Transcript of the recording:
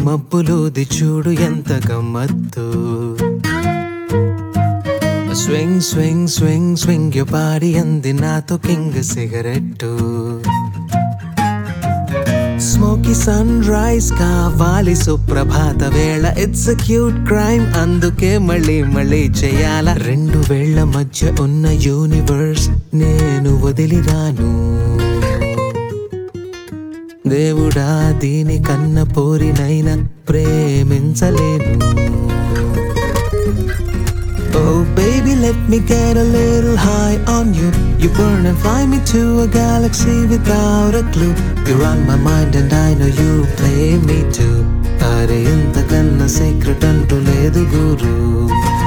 మబ్బులోది చూడు ఎంత గమ్మత్తు swing swing swing swing you body అంది నాతో king cigarette smoky sunrise కావాలి సుప్రభాత వేళ ఇట్స్ క్యూట్ క్రైమ్ అందుకే మళ్ళీ మళ్ళీ చేయాల రెండు వేళ్ల మధ్య ఉన్న యూనివర్స్ నేను వదిలిరాను దేవుడా దీని కన్న పోరినైనా ప్రేమించలేను Oh baby, let me get a little high on you. You burn and fly me to a galaxy without a clue. You're on my mind and I know you play me too. అరే ఇంతకన్నా secret అంటూ లేదు గురు